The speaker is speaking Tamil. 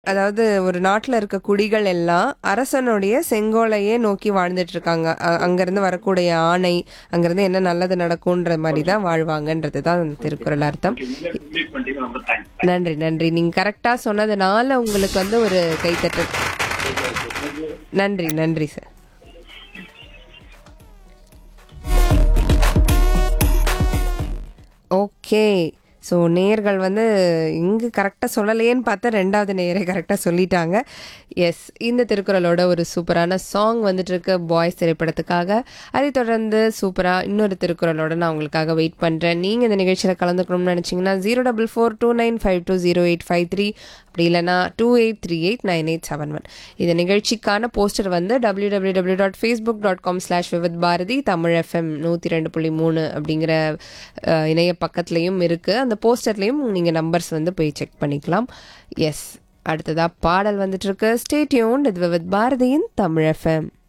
அதாவது ஒரு நாட்டுல இருக்க குடிகள் எல்லாம் அரசனுடைய செங்கோலையே நோக்கி வாழ்ந்துட்டு இருக்காங்க அ- அங்கிருந்து வரக்கூடிய ஆணை அங்கிருந்து என்ன நல்லது நடக்கும்ன்ற மாதிரி தான் வாழ்வாங்கன்றது தான் அந்த திருக்குறள் அர்த்தம் நன்றி நன்றி நீங்க கரெக்டா சொன்னதுனால உங்களுக்கு வந்து ஒரு கைத்தட்டல் நன்றி நன்றி சார் ஓகே ஸோ நேர்கள் வந்து இங்கு கரெக்டாக சொல்லலையேன்னு பார்த்தா ரெண்டாவது நேரை கரெக்டாக சொல்லிட்டாங்க எஸ் இந்த திருக்குறளோட ஒரு சூப்பரான சாங் வந்துட்டு இருக்கு பாய்ஸ் திரைப்படத்துக்காக அதை தொடர்ந்து சூப்பராக இன்னொரு திருக்குறளோட நான் உங்களுக்காக வெயிட் பண்ணுறேன் நீங்கள் இந்த நிகழ்ச்சியில் கலந்துக்கணும்னு நினச்சிங்கன்னா zero double four two nine five two zero eight five three அப்படி இல்லைனா two eight three eight nine eight seven one இந்த நிகழ்ச்சிக்கான போஸ்டர் வந்து W W W dot Facebook dot com slash Vividh Bharati Tamil FM நூற்றி ரெண்டு புள்ளி மூணு அப்படிங்கிற அஹ், இணைய பக்கத்துலேயும் இருக்குது அந்த போஸ்டர்லேயும் நீங்கள் நம்பர்ஸ் வந்து போய் செக் பண்ணிக்கலாம் எஸ் அடுத்ததாக பாடல் வந்துட்டு இருக்கு ஸ்டேட்யூன் இது விவித் பாரதியின் தமிழ் எஃப்எம்